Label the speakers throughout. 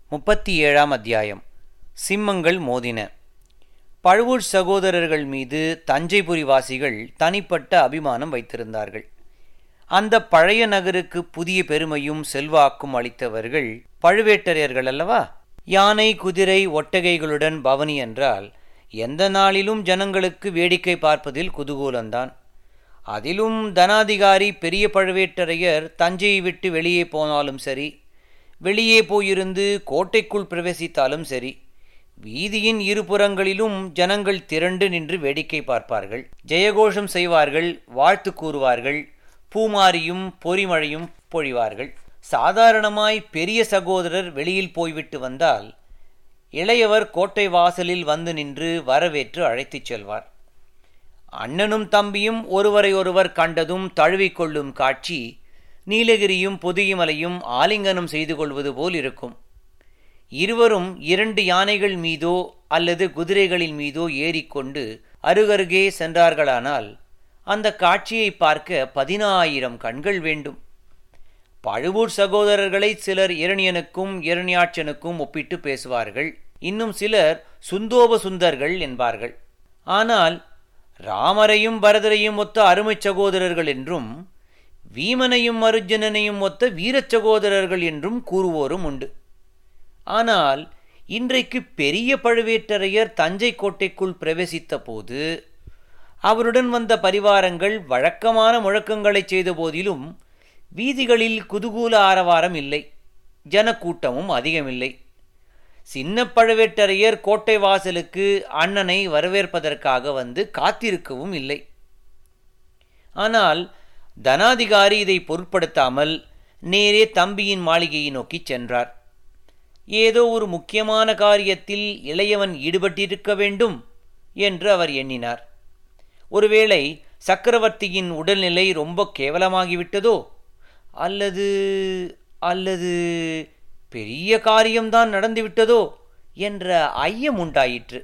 Speaker 1: முப்பத்தி ஏழாம் அத்தியாயம் சிம்மங்கள் மோதின பழுவூர் சகோதரர்கள் மீது தஞ்சைபுரி வாசிகள் தனிப்பட்ட அபிமானம் வைத்திருந்தார்கள் அந்த பழைய நகருக்கு புதிய பெருமையும் செல்வாக்கும் அளித்தவர்கள் பழுவேட்டரையர்கள் அல்லவா யானை குதிரை ஒட்டகைகளுடன் பவனி என்றால் எந்த நாளிலும் ஜனங்களுக்கு வேடிக்கை பார்ப்பதில் குதூகூலந்தான் அதிலும் தனாதிகாரி பெரிய பழுவேட்டரையர் தஞ்சையை விட்டு வெளியே போனாலும் சரி வெளியே போயிருந்து கோட்டைக்குள் பிரவேசித்தாலும் சரி வீதியின் இருபுறங்களிலும் ஜனங்கள் திரண்டு நின்று வேடிக்கை பார்ப்பார்கள் ஜெயகோஷம் செய்வார்கள் வாழ்த்து கூறுவார்கள் பூமாரியும் பொறிமழையும் பொழிவார்கள் சாதாரணமாய் பெரிய சகோதரர் வெளியில் போய்விட்டு வந்தால் இளையவர் கோட்டை வாசலில் வந்து நின்று வரவேற்று அழைத்துச் செல்வார் அண்ணனும் தம்பியும் ஒருவரை ஒருவர் கண்டதும் தழுவிக்கொள்ளும் காட்சி நீலகிரியும் பொதியமலையும் ஆலிங்கனம் செய்து கொள்வது போல் இருக்கும் இருவரும் இரண்டு யானைகள் மீதோ அல்லது குதிரைகளின் மீதோ ஏறிக்கொண்டு அருகருகே சென்றார்களானால் அந்த காட்சியை பார்க்க பதினாயிரம் கண்கள் வேண்டும் பழுவூர் சகோதரர்களை சிலர் இரணியனுக்கும் இரணியாட்சனுக்கும் ஒப்பிட்டு பேசுவார்கள் இன்னும் சிலர் சுந்தோப சுந்தர்கள் என்பார்கள் ஆனால் ராமரையும் பரதரையும் ஒத்த அருமைச் சகோதரர்கள் என்றும் வீமனையும் அருஜனனையும் ஒத்த வீரச் சகோதரர்கள் என்றும் கூறுவோரும் உண்டு ஆனால் இன்றைக்கு பெரிய பழுவேட்டரையர் தஞ்சை கோட்டைக்குள் பிரவேசித்த போது அவருடன் வந்த பரிவாரங்கள் வழக்கமான முழக்கங்களை செய்த போதிலும் வீதிகளில் குதூகூல ஆரவாரம் இல்லை ஜனக்கூட்டமும் அதிகமில்லை சின்ன பழுவேட்டரையர் கோட்டை வாசலுக்கு அண்ணனை வரவேற்பதற்காக வந்து காத்திருக்கவும் இல்லை ஆனால் தனாதிகாரி இதை பொருட்படுத்தாமல் நேரே தம்பியின் மாளிகையை நோக்கி சென்றார் ஏதோ ஒரு முக்கியமான காரியத்தில் இளையவன் ஈடுபட்டிருக்க வேண்டும் என்று அவர் எண்ணினார் ஒருவேளை சக்கரவர்த்தியின் உடல்நிலை ரொம்ப கேவலமாகிவிட்டதோ அல்லது அல்லது பெரிய காரியம்தான் நடந்துவிட்டதோ என்ற ஐயம் உண்டாயிற்று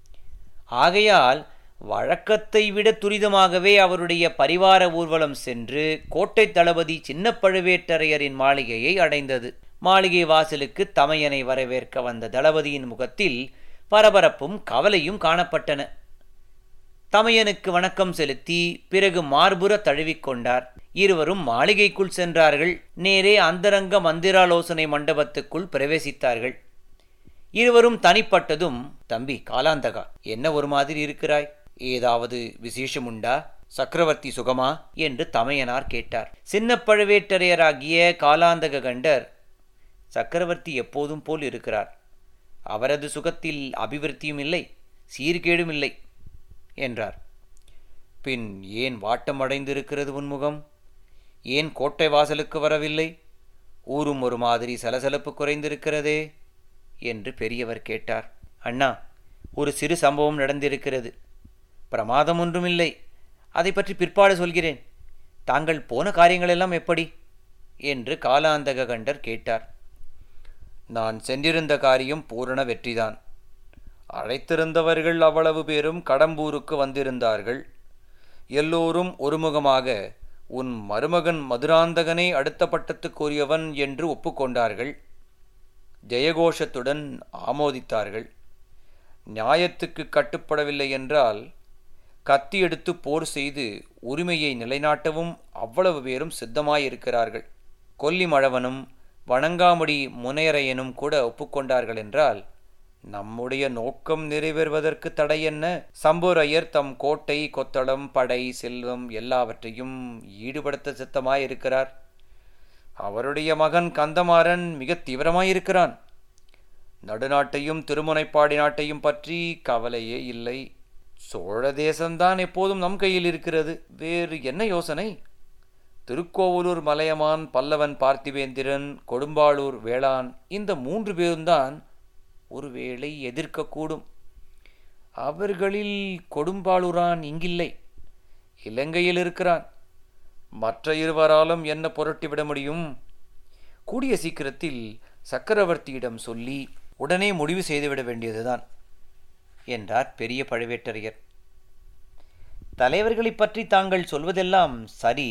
Speaker 1: ஆகையால் வழக்கத்தை விட துரிதமாகவே அவருடைய பரிவார ஊர்வலம் சென்று கோட்டை தளபதி சின்ன பழுவேட்டரையரின் மாளிகையை அடைந்தது மாளிகை வாசலுக்கு தமையனை வரவேற்க வந்த தளபதியின் முகத்தில் பரபரப்பும் கவலையும் காணப்பட்டன தமையனுக்கு வணக்கம் செலுத்தி பிறகு மார்புற தழுவிக்கொண்டார் இருவரும் மாளிகைக்குள் சென்றார்கள் நேரே அந்தரங்க மந்திராலோசனை மண்டபத்துக்குள் பிரவேசித்தார்கள் இருவரும் தனிப்பட்டதும் தம்பி காலாந்தகா என்ன ஒரு மாதிரி இருக்கிறாய் ஏதாவது விசேஷம் உண்டா சக்கரவர்த்தி சுகமா என்று தமையனார் கேட்டார் சின்ன பழுவேட்டரையராகிய காலாந்தக கண்டர் சக்கரவர்த்தி எப்போதும் போல் இருக்கிறார் அவரது சுகத்தில் அபிவிருத்தியும் இல்லை சீர்கேடும் இல்லை என்றார் பின் ஏன் வாட்டமடைந்திருக்கிறது உன்முகம் ஏன் கோட்டை வாசலுக்கு வரவில்லை ஊரும் ஒரு மாதிரி சலசலப்பு குறைந்திருக்கிறதே என்று பெரியவர் கேட்டார் அண்ணா ஒரு சிறு சம்பவம் நடந்திருக்கிறது பிரமாதம் ஒன்றுமில்லை அதை பற்றி பிற்பாடு சொல்கிறேன் தாங்கள் போன காரியங்களெல்லாம் எப்படி என்று காலாந்தக கண்டர் கேட்டார் நான் சென்றிருந்த காரியம் பூரண வெற்றிதான் அழைத்திருந்தவர்கள் அவ்வளவு பேரும் கடம்பூருக்கு வந்திருந்தார்கள் எல்லோரும் ஒருமுகமாக உன் மருமகன் மதுராந்தகனை அடுத்த பட்டத்துக்குரியவன் என்று ஒப்புக்கொண்டார்கள் ஜெயகோஷத்துடன் ஆமோதித்தார்கள் நியாயத்துக்கு கட்டுப்படவில்லை என்றால் கத்தி எடுத்து போர் செய்து உரிமையை நிலைநாட்டவும் அவ்வளவு பேரும் சித்தமாயிருக்கிறார்கள் கொல்லிமழவனும் வணங்காமுடி முனையரையனும் கூட ஒப்புக்கொண்டார்கள் என்றால் நம்முடைய நோக்கம் நிறைவேறுவதற்கு தடை என்ன சம்புரையர் தம் கோட்டை கொத்தளம் படை செல்வம் எல்லாவற்றையும் ஈடுபடுத்த சித்தமாயிருக்கிறார் அவருடைய மகன் கந்தமாறன் மிக தீவிரமாயிருக்கிறான் நடுநாட்டையும் திருமுனைப்பாடி நாட்டையும் பற்றி கவலையே இல்லை சோழ தேசம்தான் எப்போதும் நம் கையில் இருக்கிறது வேறு என்ன யோசனை திருக்கோவலூர் மலையமான் பல்லவன் பார்த்திவேந்திரன் கொடும்பாளூர் வேளான் இந்த மூன்று பேரும்தான் ஒருவேளை எதிர்க்கக்கூடும் அவர்களில் கொடும்பாளூரான் இங்கில்லை இலங்கையில் இருக்கிறான் மற்ற இருவராலும் என்ன புரட்டிவிட முடியும் கூடிய சீக்கிரத்தில் சக்கரவர்த்தியிடம் சொல்லி உடனே முடிவு செய்துவிட வேண்டியதுதான் என்றார் பெரிய பழுவேட்டரையர் தலைவர்களைப் பற்றி தாங்கள் சொல்வதெல்லாம் சரி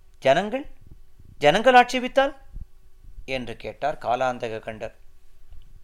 Speaker 1: ஜனங்கள் ஜனங்கள் ஆட்சேபித்தால் என்று கேட்டார் காலாந்தக கண்டர்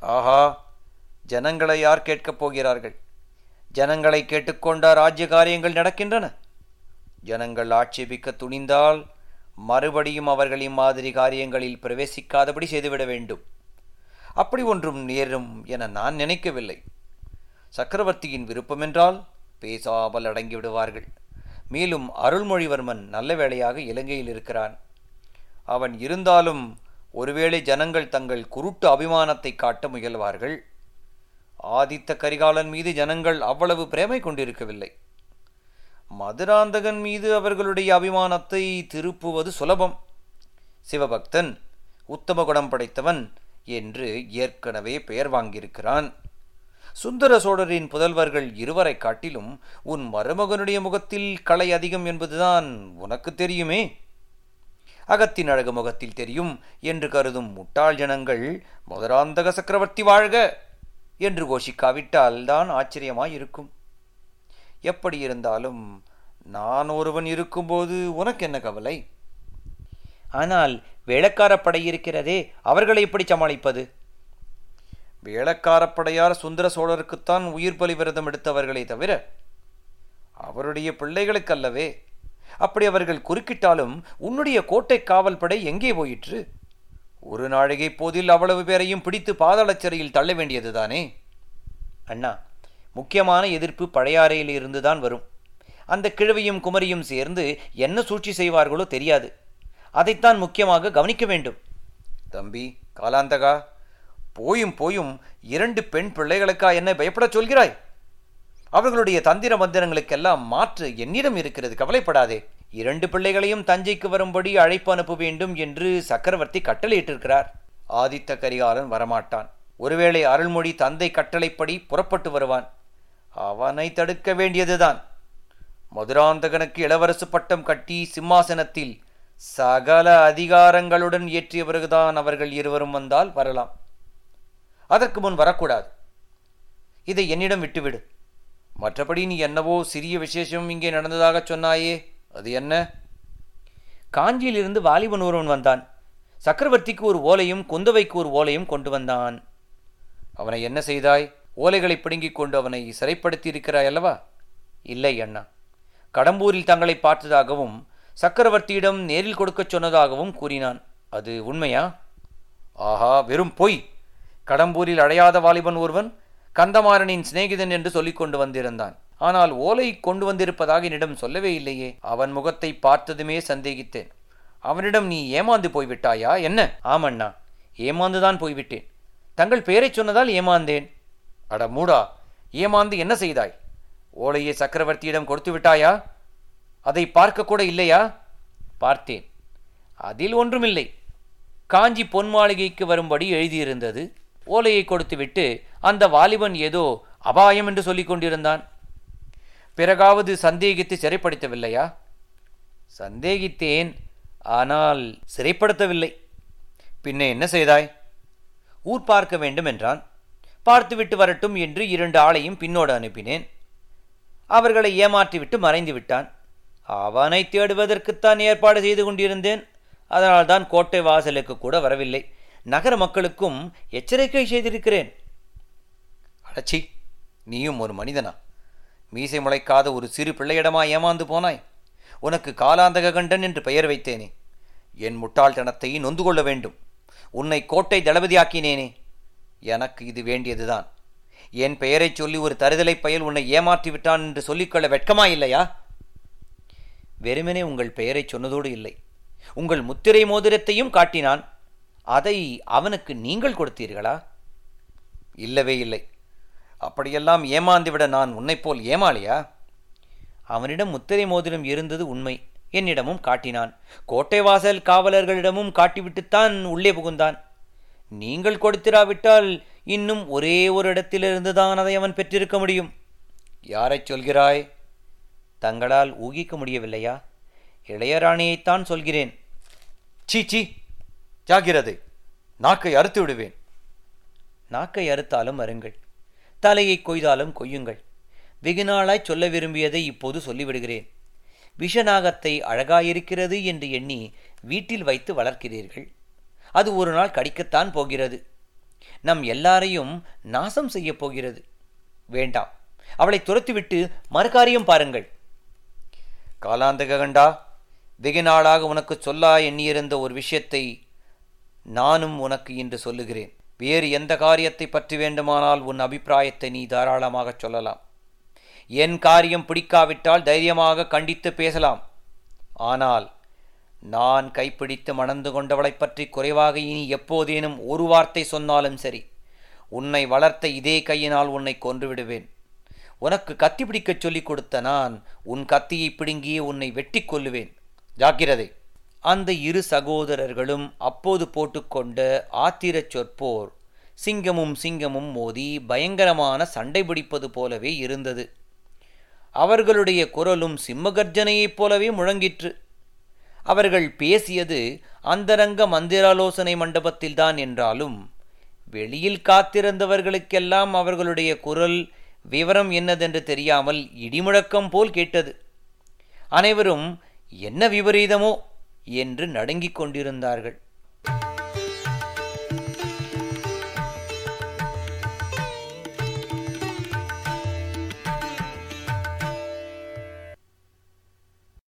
Speaker 1: ஆஹா ஜனங்களை யார் கேட்கப் போகிறார்கள் ஜனங்களை கேட்டுக்கொண்டா ராஜ்ய காரியங்கள் நடக்கின்றன ஜனங்கள் ஆட்சேபிக்க துணிந்தால் மறுபடியும் அவர்கள் இம்மாதிரி காரியங்களில் பிரவேசிக்காதபடி செய்துவிட வேண்டும் அப்படி ஒன்றும் நேரும் என நான் நினைக்கவில்லை சக்கரவர்த்தியின் விருப்பமென்றால் பேசாமல் அடங்கி விடுவார்கள் மேலும் அருள்மொழிவர்மன் நல்ல வேளையாக இலங்கையில் இருக்கிறான் அவன் இருந்தாலும் ஒருவேளை ஜனங்கள் தங்கள் குருட்டு அபிமானத்தை காட்ட முயல்வார்கள் ஆதித்த கரிகாலன் மீது ஜனங்கள் அவ்வளவு பிரேமை கொண்டிருக்கவில்லை மதுராந்தகன் மீது அவர்களுடைய அபிமானத்தை திருப்புவது சுலபம் சிவபக்தன் உத்தம குணம் படைத்தவன் என்று ஏற்கனவே பெயர் வாங்கியிருக்கிறான் சுந்தர சோழரின் புதல்வர்கள் இருவரை காட்டிலும் உன் மருமகனுடைய முகத்தில் களை அதிகம் என்பதுதான் உனக்கு தெரியுமே அகத்தின் அழகு முகத்தில் தெரியும் என்று கருதும் முட்டாள் ஜனங்கள் மதுராந்தக சக்கரவர்த்தி வாழ்க என்று கோஷிக்காவிட்டால் தான் ஆச்சரியமாயிருக்கும் எப்படி இருந்தாலும் நான் ஒருவன் இருக்கும்போது உனக்கு என்ன கவலை ஆனால் வேளக்காரப்படை இருக்கிறதே அவர்களை எப்படி சமாளிப்பது வேளக்காரப்படையார் சுந்தர சோழருக்குத்தான் உயிர் பலி விரதம் எடுத்தவர்களே தவிர அவருடைய பிள்ளைகளுக்கல்லவே அப்படி அவர்கள் குறுக்கிட்டாலும் உன்னுடைய கோட்டை காவல் படை எங்கே போயிற்று ஒரு நாழிகை போதில் அவ்வளவு பேரையும் பிடித்து பாதாள சிறையில் தள்ள வேண்டியதுதானே அண்ணா முக்கியமான எதிர்ப்பு பழையாறையில் இருந்துதான் வரும் அந்த கிழவியும் குமரியும் சேர்ந்து என்ன சூழ்ச்சி செய்வார்களோ தெரியாது அதைத்தான் முக்கியமாக கவனிக்க வேண்டும் தம்பி காலாந்தகா போயும் போயும் இரண்டு பெண் பிள்ளைகளுக்கா என்ன பயப்படச் சொல்கிறாய் அவர்களுடைய தந்திர மந்திரங்களுக்கெல்லாம் மாற்று என்னிடம் இருக்கிறது கவலைப்படாதே இரண்டு பிள்ளைகளையும் தஞ்சைக்கு வரும்படி அழைப்பு அனுப்ப வேண்டும் என்று சக்கரவர்த்தி கட்டளையிட்டிருக்கிறார் ஆதித்த கரிகாலன் வரமாட்டான் ஒருவேளை அருள்மொழி தந்தை கட்டளைப்படி புறப்பட்டு வருவான் அவனை தடுக்க வேண்டியதுதான் மதுராந்தகனுக்கு இளவரசு பட்டம் கட்டி சிம்மாசனத்தில் சகல அதிகாரங்களுடன் ஏற்றிய பிறகுதான் அவர்கள் இருவரும் வந்தால் வரலாம் அதற்கு முன் வரக்கூடாது இதை என்னிடம் விட்டுவிடு மற்றபடி நீ என்னவோ சிறிய விசேஷம் இங்கே நடந்ததாக சொன்னாயே அது என்ன காஞ்சியிலிருந்து வாலிபன் ஒருவன் வந்தான் சக்கரவர்த்திக்கு ஒரு ஓலையும் குந்தவைக்கு ஒரு ஓலையும் கொண்டு வந்தான் அவனை என்ன செய்தாய் ஓலைகளை பிடுங்கிக் கொண்டு அவனை சிறைப்படுத்தி இருக்கிறாய் அல்லவா இல்லை அண்ணா கடம்பூரில் தங்களை பார்த்ததாகவும் சக்கரவர்த்தியிடம் நேரில் கொடுக்கச் சொன்னதாகவும் கூறினான் அது உண்மையா ஆஹா வெறும் பொய் கடம்பூரில் அடையாத வாலிபன் ஒருவன் கந்தமாறனின் சிநேகிதன் என்று சொல்லிக் கொண்டு வந்திருந்தான் ஆனால் ஓலை கொண்டு வந்திருப்பதாக என்னிடம் சொல்லவே இல்லையே அவன் முகத்தை பார்த்ததுமே சந்தேகித்தேன் அவனிடம் நீ ஏமாந்து போய்விட்டாயா என்ன ஆமண்ணா ஏமாந்துதான் போய்விட்டேன் தங்கள் பெயரைச் சொன்னதால் ஏமாந்தேன் அட மூடா ஏமாந்து என்ன செய்தாய் ஓலையை சக்கரவர்த்தியிடம் கொடுத்து விட்டாயா அதை பார்க்க கூட இல்லையா பார்த்தேன் அதில் ஒன்றுமில்லை காஞ்சி பொன் மாளிகைக்கு வரும்படி எழுதியிருந்தது ஓலையை கொடுத்துவிட்டு அந்த வாலிபன் ஏதோ அபாயம் என்று சொல்லிக் கொண்டிருந்தான் பிறகாவது சந்தேகித்து சிறைப்படுத்தவில்லையா சந்தேகித்தேன் ஆனால் சிறைப்படுத்தவில்லை பின்ன என்ன செய்தாய் ஊர் பார்க்க வேண்டும் என்றான் பார்த்துவிட்டு வரட்டும் என்று இரண்டு ஆளையும் பின்னோடு அனுப்பினேன் அவர்களை ஏமாற்றிவிட்டு மறைந்து விட்டான் அவனை தேடுவதற்குத்தான் ஏற்பாடு செய்து கொண்டிருந்தேன் அதனால்தான் கோட்டை வாசலுக்கு கூட வரவில்லை நகர மக்களுக்கும் எச்சரிக்கை செய்திருக்கிறேன் அடச்சி நீயும் ஒரு மனிதனா மீசை முளைக்காத ஒரு சிறு பிள்ளையிடமா ஏமாந்து போனாய் உனக்கு காலாந்தக கண்டன் என்று பெயர் வைத்தேனே என் முட்டாள்தனத்தை நொந்து கொள்ள வேண்டும் உன்னை கோட்டை தளபதியாக்கினேனே எனக்கு இது வேண்டியதுதான் என் பெயரைச் சொல்லி ஒரு தருதலை பயல் உன்னை ஏமாற்றி விட்டான் என்று சொல்லிக்கொள்ள வெட்கமா இல்லையா வெறுமனே உங்கள் பெயரைச் சொன்னதோடு இல்லை உங்கள் முத்திரை மோதிரத்தையும் காட்டினான் அதை அவனுக்கு நீங்கள் கொடுத்தீர்களா இல்லவே இல்லை அப்படியெல்லாம் ஏமாந்துவிட நான் உன்னைப் போல் ஏமாளியா அவனிடம் முத்திரை மோதிரம் இருந்தது உண்மை என்னிடமும் காட்டினான் கோட்டை வாசல் காவலர்களிடமும் காட்டிவிட்டுத்தான் உள்ளே புகுந்தான் நீங்கள் கொடுத்திராவிட்டால் இன்னும் ஒரே ஒரு இடத்திலிருந்து தான் அதை அவன் பெற்றிருக்க முடியும் யாரைச் சொல்கிறாய் தங்களால் ஊகிக்க முடியவில்லையா இளையராணியைத்தான் சொல்கிறேன் சீ சீ ஜாகிரதை நாக்கை அறுத்து விடுவேன் நாக்கை அறுத்தாலும் அருங்கள் தலையை கொய்தாலும் கொய்யுங்கள் வெகு நாளாய் சொல்ல விரும்பியதை இப்போது சொல்லிவிடுகிறேன் விஷநாகத்தை அழகாயிருக்கிறது என்று எண்ணி வீட்டில் வைத்து வளர்க்கிறீர்கள் அது ஒரு நாள் கடிக்கத்தான் போகிறது நம் எல்லாரையும் நாசம் செய்யப் போகிறது வேண்டாம் அவளை துரத்திவிட்டு மறுகாரியம் பாருங்கள் காலாந்தக கண்டா வெகு நாளாக உனக்கு சொல்லா எண்ணியிருந்த ஒரு விஷயத்தை நானும் உனக்கு இன்று சொல்லுகிறேன் வேறு எந்த காரியத்தை பற்றி வேண்டுமானால் உன் அபிப்பிராயத்தை நீ தாராளமாக சொல்லலாம் என் காரியம் பிடிக்காவிட்டால் தைரியமாக கண்டித்து பேசலாம் ஆனால் நான் கைப்பிடித்து மணந்து கொண்டவளைப் பற்றி குறைவாக இனி எப்போதேனும் ஒரு வார்த்தை சொன்னாலும் சரி உன்னை வளர்த்த இதே கையினால் உன்னை கொன்று விடுவேன் உனக்கு கத்தி பிடிக்கச் சொல்லிக் கொடுத்த நான் உன் கத்தியை பிடுங்கி உன்னை வெட்டி கொல்லுவேன் ஜாக்கிரதை அந்த இரு சகோதரர்களும் அப்போது போட்டுக்கொண்ட ஆத்திரச் சொற்போர் சிங்கமும் சிங்கமும் மோதி பயங்கரமான சண்டை பிடிப்பது போலவே இருந்தது அவர்களுடைய குரலும் சிம்மகர்ஜனையைப் போலவே முழங்கிற்று அவர்கள் பேசியது அந்தரங்க மந்திராலோசனை மண்டபத்தில்தான் என்றாலும் வெளியில் காத்திருந்தவர்களுக்கெல்லாம் அவர்களுடைய குரல் விவரம் என்னதென்று தெரியாமல் இடிமுழக்கம் போல் கேட்டது அனைவரும் என்ன விபரீதமோ என்று நடுங்கிக் கொண்டிருந்தார்கள்